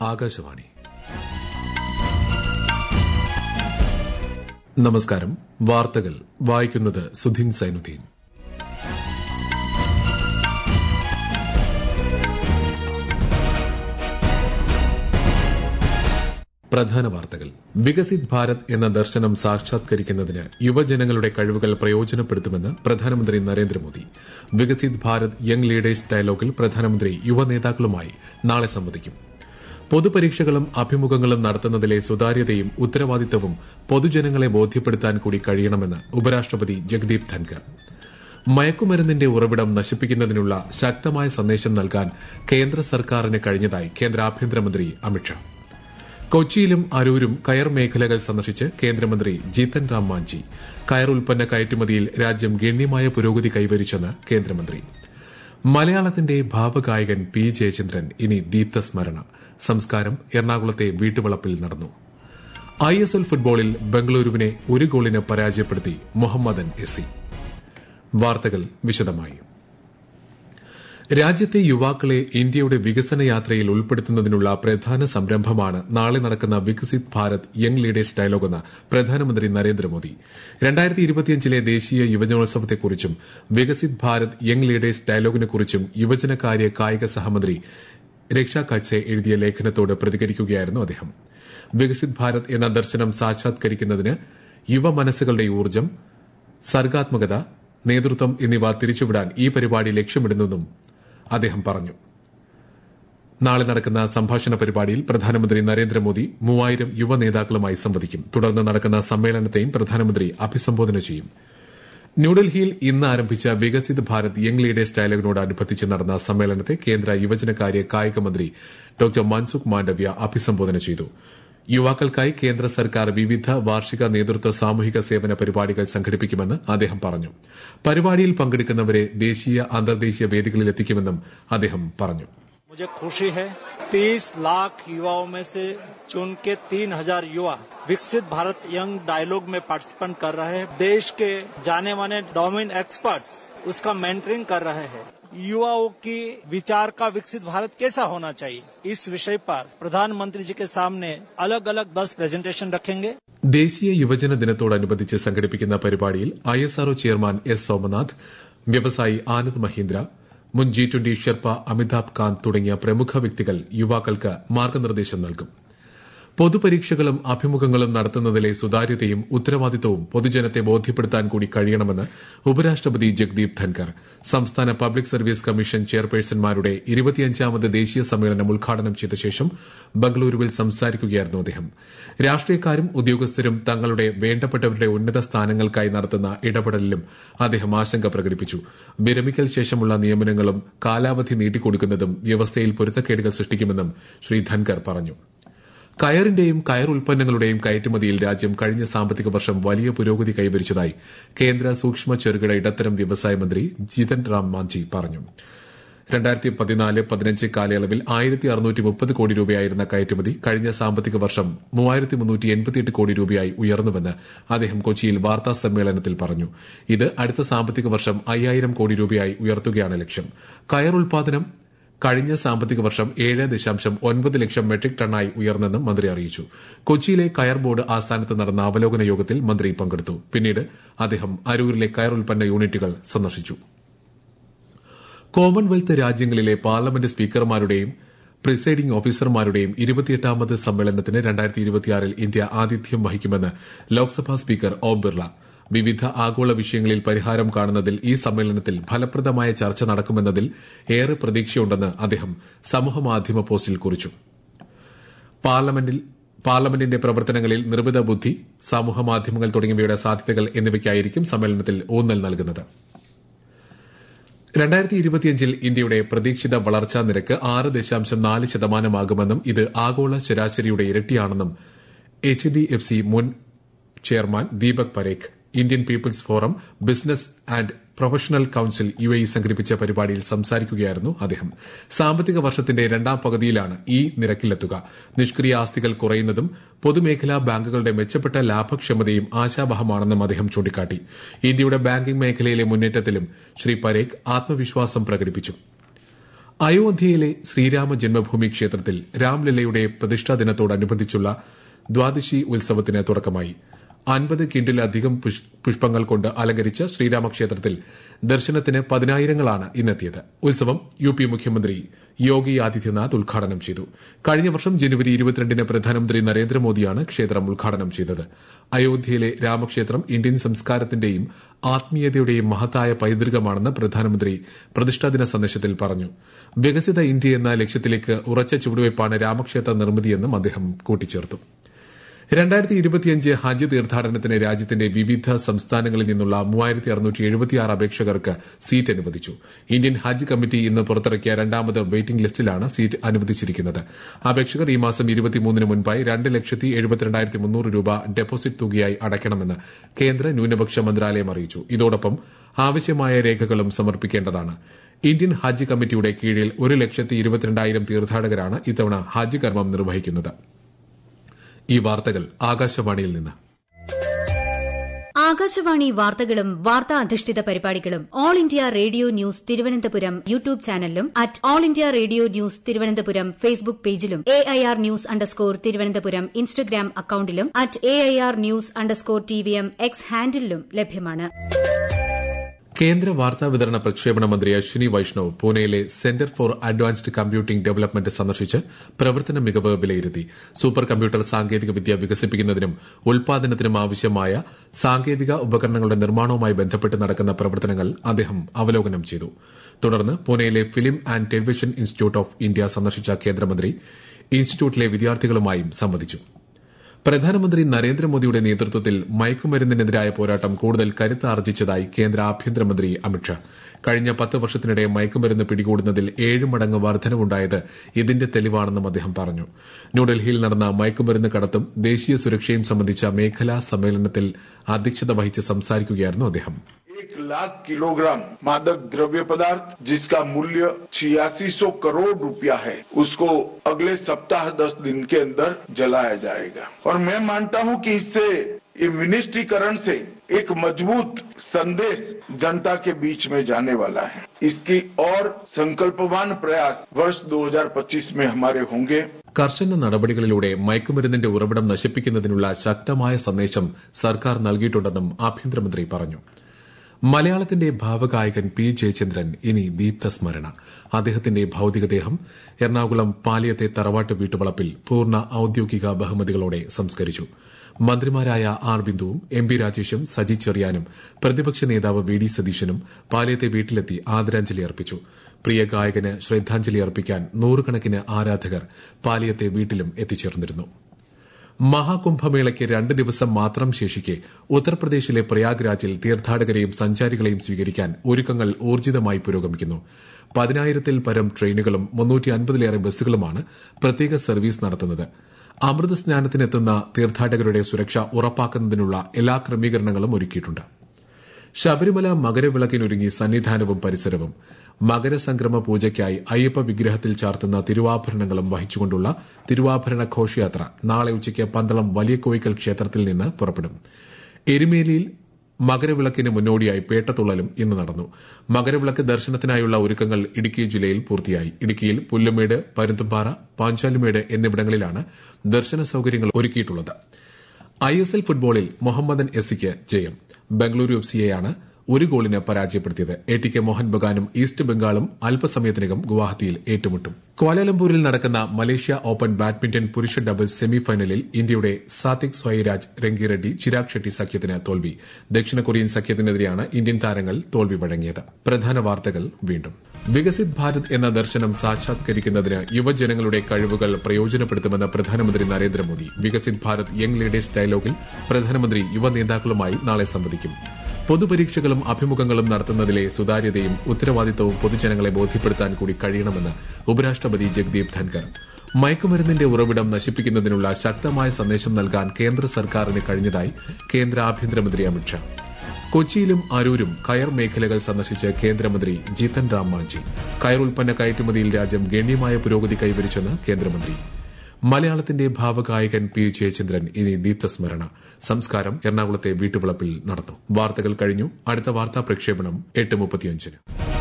ആകാശവാണി നമസ്കാരം വാർത്തകൾ വായിക്കുന്നത് സുധീൻ സൈനുദ്ദീൻ പ്രധാന വാർത്തകൾ വികസിത് ഭാരത് എന്ന ദർശനം സാക്ഷാത്കരിക്കുന്നതിന് യുവജനങ്ങളുടെ കഴിവുകൾ പ്രയോജനപ്പെടുത്തുമെന്ന് പ്രധാനമന്ത്രി നരേന്ദ്രമോദി വികസിത് ഭാരത് യങ് ലീഡേഴ്സ് ഡയലോഗിൽ പ്രധാനമന്ത്രി യുവനേതാക്കളുമായി നാളെ സംവദിക്കും പൊതുപരീക്ഷകളും അഭിമുഖങ്ങളും നടത്തുന്നതിലെ സുതാര്യതയും ഉത്തരവാദിത്തവും പൊതുജനങ്ങളെ ബോധ്യപ്പെടുത്താൻ കൂടി കഴിയണമെന്ന് ഉപരാഷ്ട്രപതി ജഗദീപ് ധൻകർ മയക്കുമരുന്നിന്റെ ഉറവിടം നശിപ്പിക്കുന്നതിനുള്ള ശക്തമായ സന്ദേശം നൽകാൻ കേന്ദ്ര സർക്കാരിന് കഴിഞ്ഞതായി കേന്ദ്ര ആഭ്യന്തരമന്ത്രി അമിത്ഷാ കൊച്ചിയിലും അരൂരും കയർ മേഖലകൾ സന്ദർശിച്ച് കേന്ദ്രമന്ത്രി ജീതൻ റാം മാഞ്ചി കയർ ഉൽപ്പന്ന കയറ്റുമതിയിൽ രാജ്യം ഗണ്യമായ പുരോഗതി കൈവരിച്ചെന്ന് കേന്ദ്രമന്ത്രി മലയാളത്തിന്റെ ഭാവഗായകൻ പി ജയചന്ദ്രൻ ഇനി ദീപ്തസ്മരണ സംസ്കാരം എറണാകുളത്തെ വീട്ടുവളപ്പിൽ നടന്നു ഐ എസ് എൽ ഫുട്ബോളിൽ ബംഗളൂരുവിനെ ഒരു ഗോളിന് പരാജയപ്പെടുത്തി മുഹമ്മദൻ എസ്സി വാർത്തകൾ വിശദമായി രാജ്യത്തെ യുവാക്കളെ ഇന്ത്യയുടെ വികസന യാത്രയിൽ ഉൾപ്പെടുത്തുന്നതിനുള്ള പ്രധാന സംരംഭമാണ് നാളെ നടക്കുന്ന വികസിത് ഭാരത് യങ് ലീഡേഴ്സ് ഡയലോഗെന്ന് പ്രധാനമന്ത്രി നരേന്ദ്രമോദി രണ്ടായിരത്തി ഇരുപത്തിയഞ്ചിലെ ദേശീയ യുവജനോത്സവത്തെക്കുറിച്ചും വികസിത് ഭാരത് യങ് ലീഡേഴ്സ് ഡയലോഗിനെക്കുറിച്ചും യുവജനകാര്യ കായിക സഹമന്ത്രി രക്ഷ കച്ചെ എഴുതിയ ലേഖനത്തോട് പ്രതികരിക്കുകയായിരുന്നു അദ്ദേഹം വികസിത് ഭാരത് എന്ന ദർശനം സാക്ഷാത്കരിക്കുന്നതിന് യുവ മനസ്സുകളുടെ ഊർജ്ജം സർഗാത്മകത നേതൃത്വം എന്നിവ തിരിച്ചുവിടാൻ ഈ പരിപാടി ലക്ഷ്യമിടുന്നതും അദ്ദേഹം പറഞ്ഞു നാളെ നടക്കുന്ന സംഭാഷണ പരിപാടിയിൽ പ്രധാനമന്ത്രി നരേന്ദ്രമോദി മൂവായിരം യുവ നേതാക്കളുമായി സംവദിക്കും തുടർന്ന് നടക്കുന്ന സമ്മേളനത്തെയും പ്രധാനമന്ത്രി അഭിസംബോധന ചെയ്യും ന്യൂഡൽഹിയിൽ ഇന്ന് ആരംഭിച്ച വികസിത് ഭാരത് യങ് ലീഡേഴ്സ് ഡയലോഗിനോടനുബന്ധിച്ച് നടന്ന സമ്മേളനത്തെ കേന്ദ്ര യുവജനകാര്യ കായിക മന്ത്രി ഡോക്ടർ മൻസുഖ് മാണ്ഡവ്യ അഭിസംബോധന ചെയ്തു യുവാക്കൾക്കായി കേന്ദ്ര സർക്കാർ വിവിധ വാർഷിക നേതൃത്വ സാമൂഹിക സേവന പരിപാടികൾ സംഘടിപ്പിക്കുമെന്ന് അദ്ദേഹം പറഞ്ഞു പരിപാടിയിൽ പങ്കെടുക്കുന്നവരെ ദേശീയ അന്തർദേശീയ വേദികളിലെത്തിക്കുമെന്നും അദ്ദേഹം പറഞ്ഞു मुझे खुशी है तीस लाख युवाओं में से चुन के तीन हजार युवा विकसित भारत यंग डायलॉग में पार्टिसिपेंट कर रहे हैं देश के जाने माने डोमिन एक्सपर्ट्स उसका मेंटरिंग कर रहे हैं युवाओं की विचार का विकसित भारत कैसा होना चाहिए इस विषय पर प्रधानमंत्री जी के सामने अलग अलग दस प्रेजेंटेशन रखेंगे ദേശീയ യുവജന ദിനത്തോടനുബന്ധിച്ച് സംഘടിപ്പിക്കുന്ന പരിപാടിയിൽ I S R O chairman S Somanath വ്യവസായി ആനന്ദ് മഹീന്ദ്ര മുൻ ജി ട്വന്റി ഷെർപ്പ അമിതാഭ് കാന്ത് തുടങ്ങിയ പ്രമുഖ വ്യക്തികൾ യുവാക്കൾക്ക് മാർഗനിർദ്ദേശം നൽകും പൊതുപരീക്ഷകളും അഭിമുഖങ്ങളും നടത്തുന്നതിലെ സുതാര്യതയും ഉത്തരവാദിത്തവും പൊതുജനത്തെ ബോധ്യപ്പെടുത്താൻ കൂടി കഴിയണമെന്ന് ഉപരാഷ്ട്രപതി ജഗ്ദീപ് ധൻകർ സംസ്ഥാന പബ്ലിക് സർവീസ് കമ്മീഷൻ ചെയർപേഴ്സൺമാരുടെ ഇരുപത്തിയഞ്ചാമത് ദേശീയ സമ്മേളനം ഉദ്ഘാടനം ചെയ്ത ശേഷം ബംഗളൂരുവിൽ സംസാരിക്കുകയായിരുന്നു അദ്ദേഹം രാഷ്ട്രീയക്കാരും ഉദ്യോഗസ്ഥരും തങ്ങളുടെ വേണ്ടപ്പെട്ടവരുടെ ഉന്നത സ്ഥാനങ്ങൾക്കായി നടത്തുന്ന ഇടപെടലിലും അദ്ദേഹം ആശങ്ക പ്രകടിപ്പിച്ചു വിരമിക്കൽ ശേഷമുള്ള നിയമനങ്ങളും കാലാവധി നീട്ടിക്കൊടുക്കുന്നതും വ്യവസ്ഥയിൽ പൊരുത്തക്കേടുകൾ സൃഷ്ടിക്കുമെന്നും ശ്രീ ധൻകർ പറഞ്ഞു കയറിന്റെയും കയർ ഉൽപ്പന്നങ്ങളുടെയും കയറ്റുമതിയിൽ രാജ്യം കഴിഞ്ഞ സാമ്പത്തിക വർഷം വലിയ പുരോഗതി കൈവരിച്ചതായി കേന്ദ്ര സൂക്ഷ്മ ചെറുകിട ഇടത്തരം വ്യവസായ മന്ത്രി ജിതൻ റാം മാഞ്ചി പറഞ്ഞു രണ്ടായിരത്തി പതിനാല് പതിനഞ്ച് കാലയളവിൽ ആയിരത്തി അറുന്നൂറ്റി മുപ്പത് കോടി രൂപയായിരുന്ന കയറ്റുമതി കഴിഞ്ഞ സാമ്പത്തിക വർഷം മൂവായിരത്തി മുന്നൂറ്റി എൺപത്തിയെട്ട് കോടി രൂപയായി ഉയർന്നുവെന്ന് അദ്ദേഹം കൊച്ചിയിൽ വാർത്താ സമ്മേളനത്തിൽ പറഞ്ഞു ഇത് അടുത്ത സാമ്പത്തിക വർഷം അയ്യായിരം കോടി രൂപയായി ഉയർത്തുകയാണ് ലക്ഷ്യം കയർ ഉൽപാദനം കഴിഞ്ഞ സാമ്പത്തിക വർഷം ഏഴ് ദശാംശം ഒൻപത് ലക്ഷം മെട്രിക് ടണ്ണായി ഉയർന്നെന്നും മന്ത്രി അറിയിച്ചു കൊച്ചിയിലെ കയർ ബോർഡ് ആസ്ഥാനത്ത് നടന്ന അവലോകന യോഗത്തിൽ മന്ത്രി പങ്കെടുത്തു പിന്നീട് അദ്ദേഹം അരൂരിലെ കയർ ഉൽപ്പന്ന യൂണിറ്റുകൾ സന്ദർശിച്ചു കോമൺവെൽത്ത് രാജ്യങ്ങളിലെ പാർലമെന്റ് സ്പീക്കർമാരുടെയും പ്രിസൈഡിംഗ് ഓഫീസർമാരുടെയും ഇരുപത്തിയെട്ടാമത് സമ്മേളനത്തിന് രണ്ടായിരത്തി ഇരുപത്തിയാറിൽ ഇന്ത്യ ആതിഥ്യം വഹിക്കുമെന്ന് ലോക്സഭാ സ്പീക്കർ ഓം ബിർള വിവിധ ആഗോള വിഷയങ്ങളിൽ പരിഹാരം കാണുന്നതിൽ ഈ സമ്മേളനത്തിൽ ഫലപ്രദമായ ചർച്ച നടക്കുമെന്നതിൽ ഏറെ പ്രതീക്ഷയുണ്ടെന്ന് അദ്ദേഹം സമൂഹമാധ്യമ പോസ്റ്റിൽ കുറിച്ചു പാർലമെന്റിൽ പാർലമെന്റിന്റെ പ്രവർത്തനങ്ങളിൽ നിർമ്മിത ബുദ്ധി സമൂഹമാധ്യമങ്ങൾ തുടങ്ങിയവയുടെ സാധ്യതകൾ എന്നിവയ്ക്കായിരിക്കും സമ്മേളനത്തിൽ ഊന്നൽ നൽകുന്നത് രണ്ടായിരത്തി ഇരുപത്തിയഞ്ചിൽ ഇന്ത്യയുടെ പ്രതീക്ഷിത വളർച്ചാ നിരക്ക് ആറ് ദശാംശം നാല് ശതമാനമാകുമെന്നും ഇത് ആഗോള ശരാശരിയുടെ ഇരട്ടിയാണെന്നും എച്ച് ഡി എഫ് സി മുൻ ചെയർമാൻ Deepak Parekh Indian people's forum business and professional council U A സംഘടിപ്പിച്ച പരിപാടിയിൽ സംസാരിക്കുകയായിരുന്നു അദ്ദേഹം സാമ്പത്തിക വർഷത്തിന്റെ രണ്ടാം പകുതിയിലാണ് ഈ നിരക്കിലെത്തുക നിഷ്ക്രിയ ആസ്തികൾ കുറയുന്നതും പൊതുമേഖലാ ബാങ്കുകളുടെ മെച്ചപ്പെട്ട ലാഭക്ഷമതയും ആശാവഹമാണെന്നും അദ്ദേഹം ചൂണ്ടിക്കാട്ടി ഇന്ത്യയുടെ ബാങ്കിംഗ് മേഖലയിലെ മുന്നേറ്റത്തിലും ശ്രീ പരേഖ് ആത്മവിശ്വാസം പ്രകടിപ്പിച്ചു അയോധ്യയിലെ ശ്രീരാമ ജന്മഭൂമി ക്ഷേത്രത്തിൽ രാംലല്ലയുടെ പ്രതിഷ്ഠാ ദിനത്തോടനുബന്ധിച്ചുള്ള ദ്വാദശി ഉത്സവത്തിന് തുടക്കമായി അൻപത് കിൻഡിലധികം പുഷ്പങ്ങൾ കൊണ്ട് അലങ്കരിച്ച ശ്രീരാമക്ഷേത്രത്തിൽ ദർശനത്തിന് പതിനായിരങ്ങളാണ് ഇന്നെത്തിയത് ഉത്സവം യു പി മുഖ്യമന്ത്രി യോഗി ആദിത്യനാഥ് ഉദ്ഘാടനം ചെയ്തു കഴിഞ്ഞ വർഷം ജനുവരി ഇരുപത്തിരണ്ടിന് പ്രധാനമന്ത്രി നരേന്ദ്രമോദിയാണ് ക്ഷേത്രം ഉദ്ഘാടനം ചെയ്തത് അയോധ്യയിലെ രാമക്ഷേത്രം ഇന്ത്യൻ സംസ്കാരത്തിന്റെയും ആത്മീയതയുടെയും മഹത്തായ പൈതൃകമാണെന്ന് പ്രധാനമന്ത്രി പ്രതിഷ്ഠാദിന സന്ദേശത്തിൽ പറഞ്ഞു വികസിത ഇന്ത്യ എന്ന ലക്ഷ്യത്തിലേക്ക് ഉറച്ച ചുവടുവയ്പ്പാണ് രാമക്ഷേത്ര നിർമ്മിതിയെന്നും അദ്ദേഹം കൂട്ടിച്ചേർത്തു രണ്ടായിരത്തി ഇരുപത്തിയഞ്ച് ഹജ്ജ് തീർത്ഥാടനത്തിന് രാജ്യത്തിന്റെ വിവിധ സംസ്ഥാനങ്ങളിൽ നിന്നുള്ള മൂവായിരത്തി അറുന്നൂറ്റി എഴുപത്തിയാറ് അപേക്ഷകർക്ക് സീറ്റ് അനുവദിച്ചു ഇന്ത്യൻ ഹജ്ജ് കമ്മിറ്റി ഇന്ന് പുറത്തിറക്കിയ രണ്ടാമത് വെയിറ്റിംഗ് ലിസ്റ്റിലാണ് സീറ്റ് അനുവദിച്ചിരിക്കുന്നത് അപേക്ഷകർ ഈ മാസം ഇരുപത്തിമൂന്നിന് മുൻപായി രണ്ട് ലക്ഷത്തി എഴുപത്തിരണ്ടായിരത്തി മുന്നൂറ് രൂപ ഡെപ്പോസിറ്റ് തുകയായി അടയ്ക്കണമെന്ന് കേന്ദ്ര ന്യൂനപക്ഷ മന്ത്രാലയം അറിയിച്ചു ഇതോടൊപ്പം ആവശ്യമായ രേഖകളും സമർപ്പിക്കേണ്ടതാണ് ഇന്ത്യൻ ഹജ്ജ് കമ്മിറ്റിയുടെ കീഴിൽ ഒരു ലക്ഷത്തി ഇരുപത്തിരണ്ടായിരം തീർത്ഥാടകരാണ് ഇത്തവണ ഹജ്ജ് കർമ്മം നിർവഹിക്കുന്നത് ഈ വാർത്തകൾ ആകാശവാണിയിൽ നിന്ന് ആകാശവാണി വാർത്തകളും വാർത്താ അധിഷ്ഠിത പരിപാടികളും All India Radio News Thiruvananthapuram YouTube ചാനലിലും at All India Radio News Thiruvananthapuram Facebook പേജിലും A I R news underscore Thiruvananthapuram Instagram അക്കൌണ്ടിലും at A I R news underscore T V M X ഹാൻഡിലും ലഭ്യമാണ് കേന്ദ്ര വാർത്താ വിതരണ പ്രക്ഷേപണ മന്ത്രി അശ്വിനി വൈഷ്ണവ് പൂനെയിലെ centre for advanced computing development സന്ദർശിച്ച് പ്രവർത്തന മികവ് വിലയിരുത്തി സൂപ്പർ കമ്പ്യൂട്ടർ സാങ്കേതിക വിദ്യ വികസിപ്പിക്കുന്നതിനും ഉൽപാദനത്തിനും ആവശ്യമായ സാങ്കേതിക ഉപകരണങ്ങളുടെ നിർമ്മാണവുമായി ബന്ധപ്പെട്ട് നടക്കുന്ന പ്രവർത്തനങ്ങൾ അദ്ദേഹം അവലോകനം ചെയ്തു തുടർന്ന് പൂനെയിലെ film and television institute of India സന്ദർശിച്ച കേന്ദ്രമന്ത്രി ഇൻസ്റ്റിറ്റ്യൂട്ടിലെ വിദ്യാർത്ഥികളുമായും സംവദിച്ചു പ്രധാനമന്ത്രി നരേന്ദ്രമോദിയുടെ നേതൃത്വത്തിൽ മയക്കുമരുന്നിനെതിരായ പോരാട്ടം കൂടുതൽ കരുത്താർജിച്ചതായി കേന്ദ്ര ആഭ്യന്തരമന്ത്രി അമിത്ഷാ കഴിഞ്ഞ പത്ത് വർഷത്തിനിടെ മയക്കുമരുന്ന് പിടികൂടുന്നതിൽ ഏഴ് മടങ്ങ് വർധനവുണ്ടായത് ഇതിന്റെ തെളിവാണെന്നും അദ്ദേഹം പറഞ്ഞു ന്യൂഡൽഹിയിൽ നടന്ന മയക്കുമരുന്ന് കടത്തും ദേശീയ സുരക്ഷയും സംബന്ധിച്ച മേഖലാ സമ്മേളനത്തിൽ അധ്യക്ഷത വഹിച്ച് സംസാരിക്കുകയായിരുന്നു അദ്ദേഹം एक लाख किलोग्राम मादक द्रव्य पदार्थ जिसका मूल्य छियासी सौ करोड़ रुपया है उसको अगले सप्ताह दस दिन के अंदर जलाया जाएगा और मैं मानता हूं कि इससे ये मिनिस्ट्रीकरण से एक मजबूत संदेश जनता के बीच में जाने वाला है इसकी और संकल्पवान प्रयास वर्ष 2025 में हमारे होंगे കർശന നടപടികളിലൂടെ മയക്കുമരുന്നിന്റെ ഉറവിടം നശിപ്പിക്കുന്നതിനുള്ള ശക്തമായ സന്ദേശം സർക്കാർ നൽകിയിട്ടുണ്ടെന്നും ആഭ്യന്തരമന്ത്രി പറഞ്ഞു മലയാളത്തിന്റെ ഭാവഗായകൻ പി ജയചന്ദ്രൻ ഇനി ദീപ്തസ്മരണ അദ്ദേഹത്തിന്റെ ഭൌതികദേഹം എറണാകുളം പാലിയത്തെ തറവാട്ട് വീട്ടുവളപ്പിൽ പൂർണ്ണ ഔദ്യോഗിക ബഹുമതികളോടെ സംസ്കരിച്ചു മന്ത്രിമാരായ ആർ ബിന്ദുവും എം പി രാജേഷും സജി ചെറിയാനും പ്രതിപക്ഷ നേതാവ് വി ഡി സതീശനും പാലിയത്തെ വീട്ടിലെത്തി ആദരാഞ്ജലി അർപ്പിച്ചു പ്രിയ ഗായകന് ശ്രദ്ധാഞ്ജലി അർപ്പിക്കാൻ നൂറുകണക്കിന് ആരാധകർ പാലിയത്തെ വീട്ടിലും എത്തിച്ചേർന്നിരുന്നു മഹാകുംഭമേളയ്ക്ക് രണ്ട് ദിവസം മാത്രം ശേഷിക്കെ ഉത്തർപ്രദേശിലെ പ്രയാഗ്രാജിൽ തീർത്ഥാടകരെയും സഞ്ചാരികളെയും സ്വീകരിക്കാൻ ഒരുക്കങ്ങൾ ഊർജിതമായി പുരോഗമിക്കുന്നു പതിനായിരത്തിൽ പരം ട്രെയിനുകളും മുന്നൂറ്റി അൻപതിലേറെ ബസ്സുകളുമാണ് പ്രത്യേക സർവീസ് നടത്തുന്നത് അമൃത സ്നാനത്തിനെത്തുന്ന തീർത്ഥാടകരുടെ സുരക്ഷ ഉറപ്പാക്കുന്നതിനുള്ള എല്ലാ ക്രമീകരണങ്ങളും ഒരുക്കിയിട്ടുണ്ട് ശബരിമല മകരവിളക്കിനൊരുങ്ങി സന്നിധാനവും പരിസരവും മകരസംക്രമ പൂജയ്ക്കായി അയ്യപ്പ വിഗ്രഹത്തിൽ ചാർത്തുന്ന തിരുവാഭരണങ്ങളും വഹിച്ചുകൊണ്ടുള്ള തിരുവാഭരണ ഘോഷയാത്ര നാളെ ഉച്ചയ്ക്ക് പന്തളം വലിയ കോയിക്കൽ ക്ഷേത്രത്തിൽ നിന്ന് പുറപ്പെടും എരുമേലിയിൽ മകരവിളക്കിന് മുന്നോടിയായി പേട്ടതുള്ളലും ഇന്ന് നടന്നു മകരവിളക്ക് ദർശനത്തിനായുള്ള ഒരുക്കങ്ങൾ ഇടുക്കി ജില്ലയിൽ പൂർത്തിയായി ഇടുക്കിയിൽ പുല്ലുമേട് പരുന്തുംപാറ പാഞ്ചാലിമേട് എന്നിവിടങ്ങളിലാണ് ദർശന സൌകര്യങ്ങൾ ഒരുക്കിയിട്ടുള്ളത് ഐ എസ് എൽ ഫുട്ബോളിൽ മുഹമ്മദൻ എസിക്ക് ജയം ബംഗളൂരു എഫ് സിയെയാണ് ഒരു ഗോളിന് പരാജയപ്പെടുത്തിയത് എ ടി കെ മോഹൻ ബഗാനും ഈസ്റ്റ് ബംഗാളും അല്പസമയത്തിനകം ഗുവാഹത്തിയിൽ ഏറ്റുമുട്ടും ക്വാലാലംപൂരിൽ നടക്കുന്ന മലേഷ്യ ഓപ്പൺ ബാഡ്മിന്റൺ പുരുഷ ഡബിൾസ് സെമിഫൈനലിൽ ഇന്ത്യയുടെ സാത്വിക് സ്വൈരാജ് രംഗിറെഡ്ഡി ചിരാഗ് ഷെട്ടി സഖ്യത്തിന് തോൽവി ദക്ഷിണ കൊറിയൻ സഖ്യത്തിനെതിരെയാണ് ഇന്ത്യൻ താരങ്ങൾ തോൽവി വഴങ്ങിയത് പ്രധാന വാർത്തകൾ വീണ്ടും വികസിത് ഭാരത് എന്ന ദർശനം സാക്ഷാത്കരിക്കുന്നതിന് യുവജനങ്ങളുടെ കഴിവുകൾ പ്രയോജനപ്പെടുത്തുമെന്ന് പ്രധാനമന്ത്രി നരേന്ദ്രമോദി വികസിത് ഭാരത് യങ് ലീഡേഴ്സ് ഡയലോഗിൽ പ്രധാനമന്ത്രി യുവ നേതാക്കളുമായി നാളെ സംവദിക്കും പൊതുപരീക്ഷകളും അഭിമുഖങ്ങളും നടത്തുന്നതിലെ സുതാര്യതയും ഉത്തരവാദിത്തവും പൊതുജനങ്ങളെ ബോധ്യപ്പെടുത്താൻ കൂടി കഴിയണമെന്ന് ഉപരാഷ്ട്രപതി ജഗ്ദീപ് ധൻകർ മയക്കുമരുന്നിന്റെ ഉറവിടം നശിപ്പിക്കുന്നതിനുള്ള ശക്തമായ സന്ദേശം നൽകാൻ കേന്ദ്ര സർക്കാരിന് കഴിഞ്ഞതായി കേന്ദ്ര ആഭ്യന്തരമന്ത്രി അമിത്ഷാ കൊച്ചിയിലും അരൂരും കയർ മേഖലകൾ സന്ദർശിച്ച് കേന്ദ്രമന്ത്രി ജീതൻ റാം മാഞ്ചി കയർ ഉൽപ്പന്ന കയറ്റുമതിയിൽ രാജ്യം ഗണ്യമായ പുരോഗതി കൈവരിച്ചെന്ന് കേന്ദ്രമന്ത്രി മലയാളത്തിന്റെ ഭാവഗായകൻ പി ജയചന്ദ്രൻ ഇനി ദീപ്തസ്മരണ സംസ്കാരം എറണാകുളത്തെ വീട്ടുവളപ്പിൽ നടന്നു വാർത്തകൾ കഴിഞ്ഞു അടുത്ത വാർത്താ പ്രക്ഷേപണം എട്ട് മുപ്പത്തിയഞ്ചിന്